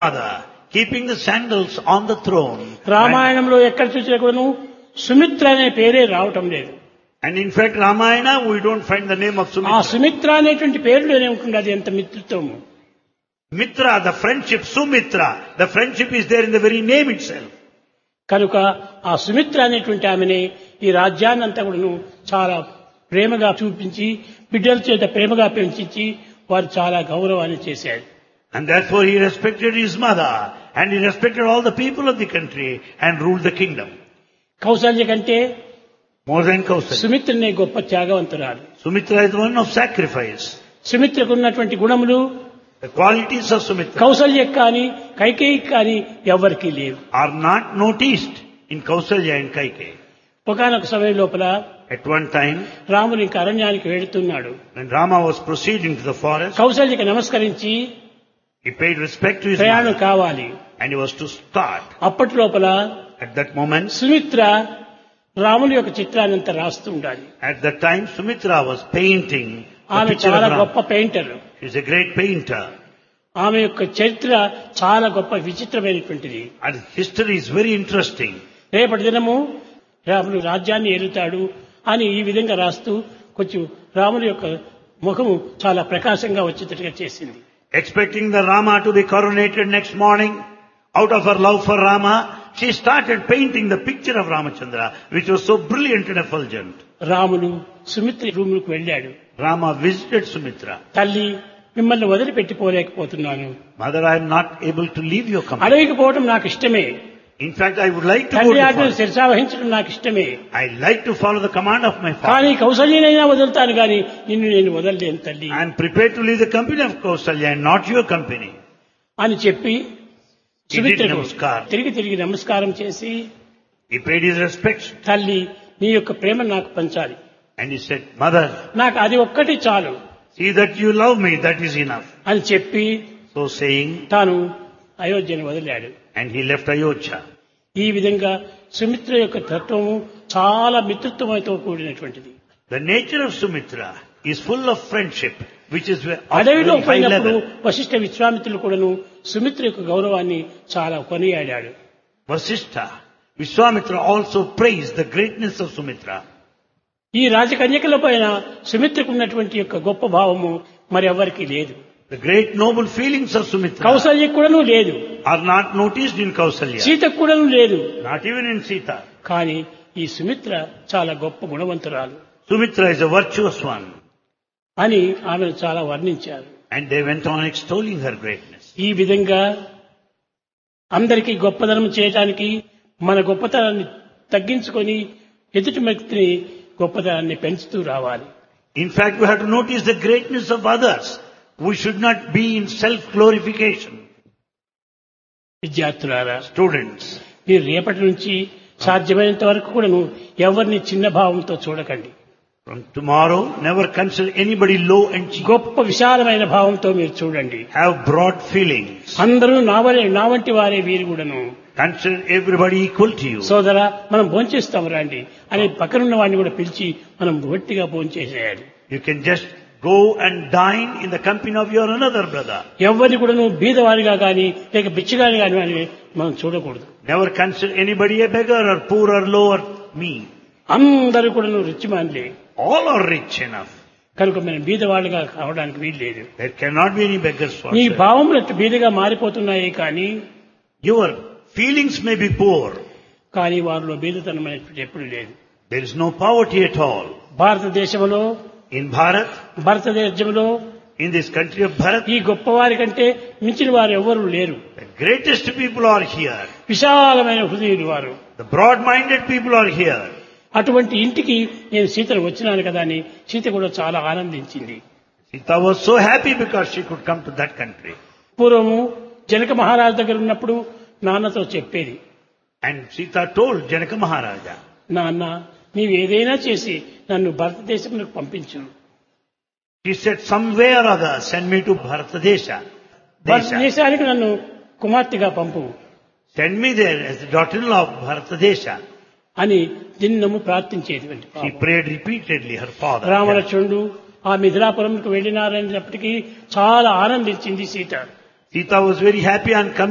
father, keeping the sandals on the throne. రామాయణంలో ఎక్కడ చూసినా కూడాను సుమిత్ర అనే పేరే రావటం లేదు And in fact, Ramayana, we don't find the name of ఆ Sumitra. సుమిత్ర అనేటువంటి పేరులోనే ఉంటుంది అది ఎంత మిత్రత్వము Mitra, the friendship, Sumitra, the friendship is there in the very name itself. కనుక ఆ సుమిత్ర అనేటువంటి ఆమెనే ఈ రాజ్యాన్ని అంతా కూడాను చాలా ప్రేమగా చూపించి బిడ్డల చేత ప్రేమగా పెంచి వారు చాలా గౌరవాన్ని చేశారు And therefore he respected his mother and he respected all the people of the country and ruled the kingdom. Kausalya కంటే More than Kausalya. సుమిత్రనే గొప్ప త్యాగవంతురాలు Sumitra is one of sacrifice. సుమిత్రకు ఉన్నటువంటి గుణములు The qualities of Sumitra కౌశల్యకు కానీ కైకేయికి కానీ ఎవ్వరికీ లేవు are not noticed in Kausalya and Kaikeyi. ఒకనొక సమయం లోపల At one time, రాముని ఇంక అరణ్యానికి వెళుతున్నాడు when Rama was proceeding to the forest, కౌశల్యకి నమస్కరించి he paid respect to his ప్రయాణం mother కావాలి and he was to start. అప్పటి లోపల At that moment, సుమిత్ర రాముని యొక్క చిత్రాన్ని అంతా రాస్తూ ఉండాలి at that time, Sumitra was painting the ఆమె picture of చాలా Rama. గొప్ప painter She's a great painter. ఆమె యొక్క చరిత్ర చాలా గొప్ప విచిత్రమైనటువంటిది And history is very interesting. రేపటి దినము రాముడు రాజ్యాన్ని ఏలుతాడు అని ఈ విధంగా రాస్తూ కొంచెం రాముని యొక్క ముఖము చాలా ప్రకాశంగా వచ్చేటట్టుగా చేసింది Expecting the Rama to be coronated next morning, out of her love for Rama, she started painting the picture of Ramachandra, which was so brilliant and effulgent. రాముడు సుమిత్ర రూములకు వెళ్ళాడు Rama visited Sumitra. తల్లి మిమ్మల్ని వదిలిపెట్టిపోలేకపోతున్నాను Mother, I am not able to leave your company. అడవికి పోవటం నాకు ఇష్టమే In fact, I would like to go తండ్రి to ఆజ్ఞను forest. శిరసావహించడం నాకు ఇష్టమే I like to follow the command of my father. కానీ కౌశల్యనైనా వదులుతాను కానీ నిన్ను నేను వదలలేను తల్లి I am prepared to leave the company of Kausalya and not your company. అని చెప్పి He did సుమిత్రకు నమస్కారం. తిరిగి తిరిగి నమస్కారం చేసి He paid his respects తల్లి నీ యొక్క ప్రేమ నాకు పంచాలి and he said, Mother, నాకు అది ఒక్కటి చాలు see that you love me, that is enough. అని చెప్పి So saying, తాను అయోధ్యను వదిలాడు and he left Ayodhya. ఈ విధంగా సుమిత్ర యొక్క తత్వము చాలా మిత్రత్వంతో కూడినటువంటిది The nature of Sumitra is full of friendship, which is of అడవిలో very high పోయినప్పుడు level. వశిష్ఠ విశ్వామిత్రులు కూడాను సుమిత్ర యొక్క గౌరవాన్ని చాలా కొనియాడాడు Vasishtha, Vishwamitra also praised the greatness of Sumitra. ఈ రాజకన్యకల పైన సుమిత్రకు ఉన్నటువంటి యొక్క గొప్ప భావము మరి ఎవరికి లేదు The great noble feelings of Sumitra కౌసల్యకు కూడాను లేదు are not noticed in Kausalya, సీతకు కూడాను లేదు not even in Sita. కానీ ఈ సుమిత్ర చాలా గొప్ప గుణవంతురాలు Sumitra is a virtuous one, అని ఆమెను చాలా వర్ణించారు and they went on extolling her greatness. ఈ విధంగా అందరికీ గొప్పదనం చేయటానికి మన గొప్పతనాన్ని తగ్గించుకొని ఎదుటి వ్యక్తిని గొప్పతనాన్ని పెంచుతూ రావాలి In fact, we have to notice the greatness of others. We should not be in self-glorification. విద్యార్థులారా Students, మీరు రేపటి నుంచి సాధ్యమైనంత వరకు కూడాను ఎవరిని చిన్న భావంతో చూడకండి from tomorrow, never consider anybody low and cheap. గొప్ప విశాలమైన భావంతో మీరు చూడండి Have broad feelings. అందరూ నా వలే నా వంటి వారే వీరు కూడాను Consider everybody equal to you. సోదరా మనం భోంచేస్తాం రండి అని పక్కనున్న వాడిని కూడా పిలిచి మనం గట్టిగా భోంచేసేయాలి You can just go and dine in the company of your another brother. ఎవరిని కూడా నువ్వు బీదవాడిగా కానీ లేక బిచ్చగాని కానీ అని మనం చూడకూడదు Never consider anybody a beggar or poor or low or mean. అందరూ కూడా నువ్వు రిచ్చిమాన్లే All are rich enough. కనుక మనం బీదవాళ్ళుగా కావడానికి వీలు లేదు There cannot be any beggars for నీ sale. భావములు అట్టు బీదగా మారిపోతున్నాయి కానీ Your feelings may be poor. కానీ వారిలో బీదతనం అనేటువంటి ఎప్పుడు లేదు There is no poverty at all. భారతదేశంలో In Bharat, భారతదేశంలో in this country of Bharat, ఈ గొప్పవారి కంటే మించిన వారు ఎవరు లేరు the greatest people are here. విశాలమైన హృదయులు వారు The broad-minded people are here. అటువంటి ఇంటికి నేను సీతను వచ్చినాను కదా అని సీత కూడా చాలా ఆనందించింది Sita was so happy because she could come to that country. పూర్వము జనక మహారాజు దగ్గర ఉన్నప్పుడు నాన్నతో చెప్పేది And Sita told Janaka Maharaja, నాన్న నీవు ఏదైనా చేసి నన్ను భారతదేశంలో పంపించు she said, some way or other, send me to Bharatadesha. Desha. భారతదేశానికి నన్ను కుమార్తెగా పంపు Send me there as the daughter-in-law of Bharatadesha. అని దిన్నము ప్రార్థించేటువంటి She prayed repeatedly, her father. రామలక్ష్మణుడు ఆ మిథిలాపురంకు వెళ్ళినారనేటప్పటికీ చాలా ఆనందించింది Sita Sita was very happy on coming